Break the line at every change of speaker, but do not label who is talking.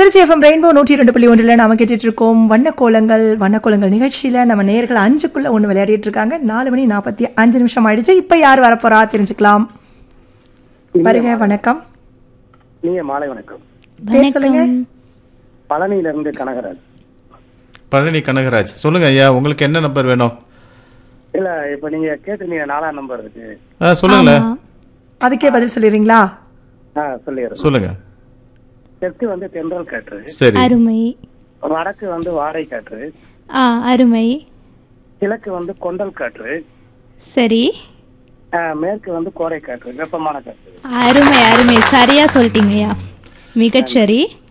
Trichy FM rainbow நூற்றி ரெண்டு புள்ளி ஒன்றில் நாம கேட்டுட்டு இருக்கோம் வண்ணக்கோலங்கள் வண்ணக்கோலங்கள் நிகழ்ச்சியில் நம்ம நேர்கள் அஞ்சுக்குள்ள ஒன்று விளையாடிட்டு இருக்காங்க நாலு மணி நாற்பத்தி அஞ்சு நிமிஷம் ஆயிடுச்சு இப்போ யார் வரப்போறா தெரிஞ்சுக்கலாம் வருக வணக்கம்
நீங்க மாலை வணக்கம்
பேர் சொல்லுங்க
பழனியில இருந்து கனகராஜ்
பழனி கனகராஜ் சொல்லுங்க ஐயா உங்களுக்கு என்ன நம்பர் வேணும்
இல்ல இப்ப நீங்க கேட்டிருந்தீங்க நாலாம் நம்பர் இருக்கு
ஆ சொல்லுங்களேன்
அதுக்கே பதில் சொல்லிடுறீங்களா
ஆ சொல்லிடுறேன்
சொல்லுங்க
தெற்கு வந்து தென்றல் காற்று
சரி
அருமை
வடக்கு வந்து வாடை காற்று
ஆ அருமை
கிழக்கு வந்து கொண்டல் காற்று
சரி
ஆ, மேற்கு வந்து கோடை காற்று வெப்பமான காற்று
அருமை அருமை சரியா சொல்லிட்டீங்கய்யா மிகச்சரி